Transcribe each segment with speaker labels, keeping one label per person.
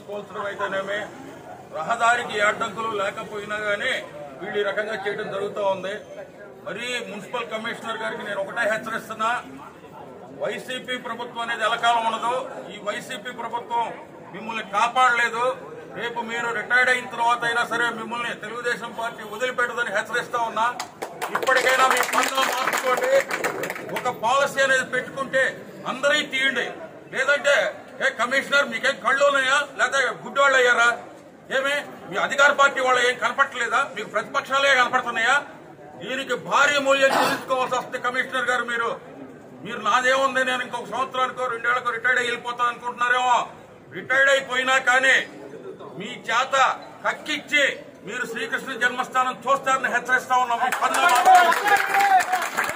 Speaker 1: కోల్చడం అయితేనేమి రహదారికి అడ్డంకులు లేకపోయినా గానీ వీళ్ళు ఈ రకంగా చేయడం జరుగుతూ ఉంది మరి మున్సిపల్ కమిషనర్ గారికి నేను ఒకటే హెచ్చరిస్తున్నా వైసీపీ ప్రభుత్వం అనేది ఎలకాలం ఉండదు ఈ వైసీపీ ప్రభుత్వం మిమ్మల్ని కాపాడలేదు రేపు మీరు రిటైర్డ్ అయిన తర్వాత అయినా సరే మిమ్మల్ని తెలుగుదేశం పార్టీ వదిలిపెట్టదని హెచ్చరిస్తా ఉన్నా ఇప్పటికైనా మీ పనులు మార్చుకోండి ఒక పాలసీ అనేది పెట్టుకుంటే అందరి తీయండి లేదంటే ఏ కమిషనర్ మీకేం కళ్ళు ఉన్నాయా లేదా గుడ్డోళ్ళు అయ్యారా ఏమి మీ అధికార పార్టీ వాళ్ళు ఏం కనపట్టలేదా మీకు ప్రతిపక్షాలే కనపడుతున్నాయా దీనికి భారీ మూల్యం చెల్లించుకోవాల్సి వస్తుంది కమిషనర్ గారు మీరు మీరు నాదేముంది నేను ఇంకొక సంవత్సరానికో రెండేళ్లకో రిటైర్డ్ అయిపోతాను అనుకుంటున్నారేమో రిటైర్డ్ అయిపోయినా కానీ మీ చేత కక్కిచ్చి మీరు శ్రీకృష్ణ జన్మస్థానం చూస్తారని హెచ్చరిస్తా ఉన్నాం మీ పనులు మాత్రం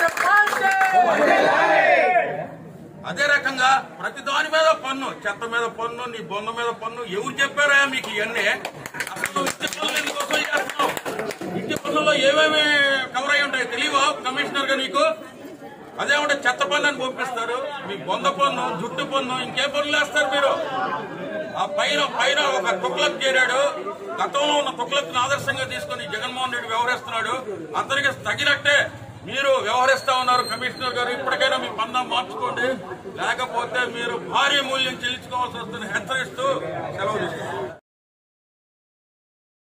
Speaker 1: అదే రకంగా ప్రతి దాని మీద పన్ను చెత్త మీద పన్ను నీ బొంద మీద పన్ను ఎవరు చెప్పారా మీకు ఇవన్నీ అసలు ఇంటి పనులు ఎందుకోసం చేస్తున్నావు ఇంటి పనుల్లో ఏమేమి కవర్ అయి ఉంటాయి తెలియవా కమిషనర్ గా నీకు అదేమంటే చెత్త పన్ను అని పంపిస్తారు మీ బొంద పన్ను జుట్టు పన్ను ఇంకే పనులు వేస్తారు మీరు ఆ పైన పైన ఒక తుక్లక్ చేరాడు గతంలో ఉన్న తుక్లక్ ఆదర్శంగా తీసుకుని జగన్మోహన్ రెడ్డి వ్యవహరిస్తున్నాడు అతనికి తగినట్టే మీరు వ్యవహరిస్తా ఉన్నారు కమిషనర్ గారు ఇప్పటికైనా మీ పందం మార్చుకోండి లేకపోతే మీరు భారీ మూల్యం చెల్లించుకోవాల్సి వస్తుంది హెచ్చరిస్తూ సెలవు తీసుకుంటారు